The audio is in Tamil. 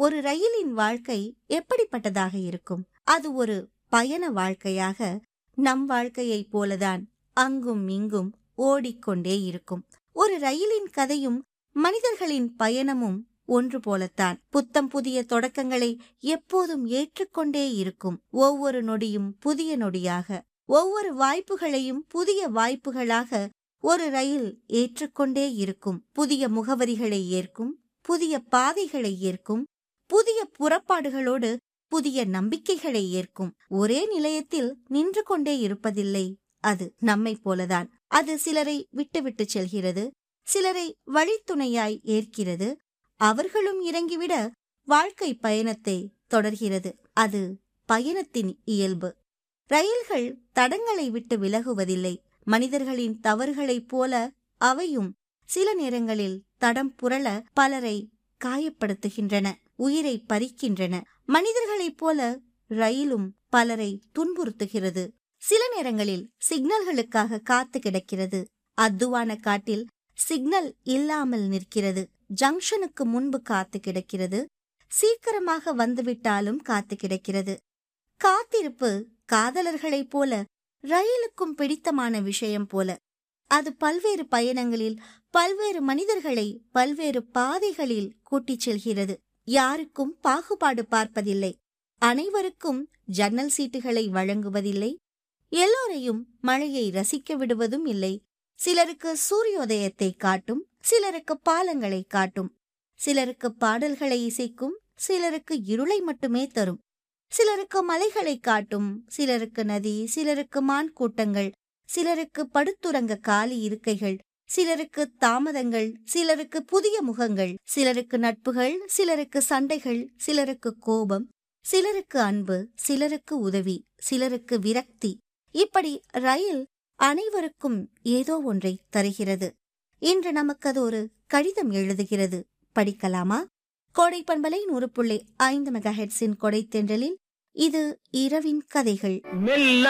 ஒரு ரயிலின் வாழ்க்கை எப்படிப்பட்டதாக இருக்கும் அது ஒரு பயண வாழ்க்கையாக நம் வாழ்க்கையைப் போலதான் அங்கும் இங்கும் ஓடிக்கொண்டே இருக்கும் ஒரு ரயிலின் கதையும் மனிதர்களின் பயணமும் ஒன்று போலத்தான் புத்தம் புதிய தொடக்கங்களை எப்போதும் ஏற்றுக்கொண்டே இருக்கும் ஒவ்வொரு நொடியும் புதிய நொடியாக ஒவ்வொரு வாய்ப்புகளையும் புதிய வாய்ப்புகளாக ஒரு ரயில் ஏற்றுக்கொண்டே இருக்கும் புதிய முகவரிகளை ஏற்கும் புதிய பாதைகளை ஏற்கும் புதிய புறப்பாடுகளோடு புதிய நம்பிக்கைகளை ஏற்கும் ஒரே நிலையத்தில் நின்று கொண்டே இருப்பதில்லை அது நம்மை போலதான் அது சிலரை விட்டுவிட்டு செல்கிறது சிலரை வழித்துணையாய் ஏற்கிறது அவர்களும் இறங்கிவிட வாழ்க்கை பயணத்தை தொடர்கிறது அது பயணத்தின் இயல்பு ரயில்கள் தடங்களை விட்டு விலகுவதில்லை மனிதர்களின் தவறுகளைப் போல அவையும் சில நேரங்களில் தடம் புரள பலரை காயப்படுத்துகின்றன உயிரை பறிக்கின்றன மனிதர்களைப் போல ரயிலும் பலரை துன்புறுத்துகிறது சில நேரங்களில் சிக்னல்களுக்காக காத்து கிடக்கிறது அத்துவான காட்டில் சிக்னல் இல்லாமல் நிற்கிறது ஜங்ஷனுக்கு முன்பு காத்து கிடக்கிறது சீக்கிரமாக வந்துவிட்டாலும் காத்து கிடக்கிறது காத்திருப்பு காதலர்களைப் போல ரயிலுக்கும் பிடித்தமான விஷயம் போல அது பல்வேறு பயணங்களில் பல்வேறு மனிதர்களை பல்வேறு பாதைகளில் கூட்டிச் செல்கிறது யாருக்கும் பாகுபாடு பார்ப்பதில்லை அனைவருக்கும் ஜன்னல் சீட்டுகளை வழங்குவதில்லை எல்லோரையும் மழையை ரசிக்க விடுவதும் இல்லை சிலருக்கு சூரியோதயத்தை காட்டும் சிலருக்கு பாலங்களை காட்டும் சிலருக்கு பாடல்களை இசைக்கும் சிலருக்கு இருளை மட்டுமே தரும் சிலருக்கு மலைகளை காட்டும் சிலருக்கு நதி சிலருக்கு மான் கூட்டங்கள் சிலருக்கு படுத்துறங்க காலி இருக்கைகள் சிலருக்கு தாமதங்கள் சிலருக்கு புதிய முகங்கள் சிலருக்கு நட்புகள் சிலருக்கு சண்டைகள் சிலருக்கு கோபம் சிலருக்கு அன்பு சிலருக்கு உதவி சிலருக்கு விரக்தி இப்படி ரயில் அனைவருக்கும் ஏதோ ஒன்றை தருகிறது இன்று நமக்கு அது ஒரு கடிதம் எழுதுகிறது படிக்கலாமா கோடை பண்பலை நூறு புள்ளி ஐந்து மெகா ஹெட்ஸின் கொடை தென்றலில் இது இரவின் கதைகள் மெல்ல